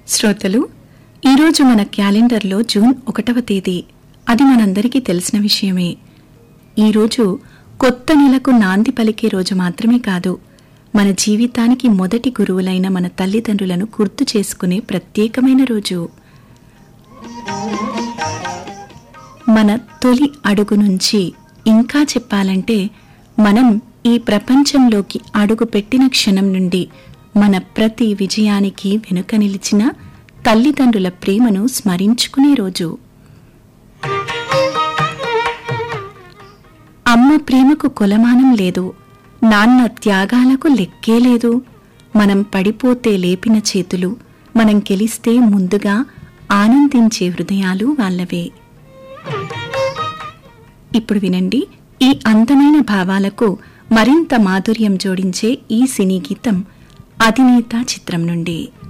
శ్రోతలు ఈరోజు మన క్యాలెండర్లో జూన్ ఒకటవ తేదీ అది మనందరికీ తెలిసిన విషయమే ఈరోజు కొత్త నెలకు నాంది పలికే రోజు మాత్రమే కాదు మన జీవితానికి మొదటి గురువులైన మన తల్లిదండ్రులను గుర్తు చేసుకునే ప్రత్యేకమైన రోజు మన తొలి అడుగు నుంచి ఇంకా చెప్పాలంటే మనం ఈ ప్రపంచంలోకి అడుగు పెట్టిన క్షణం నుండి మన ప్రతి విజయానికి వెనుక నిలిచిన తల్లిదండ్రుల ప్రేమను స్మరించుకునే రోజు అమ్మ ప్రేమకు కొలమానం లేదు నాన్న త్యాగాలకు లెక్కే లేదు మనం పడిపోతే లేపిన చేతులు మనం గెలిస్తే ముందుగా ఆనందించే హృదయాలు వాళ్ళవే ఇప్పుడు వినండి ఈ అందమైన భావాలకు మరింత మాధుర్యం జోడించే ఈ సినీ గీతం అధినేత చిత్రం నుండి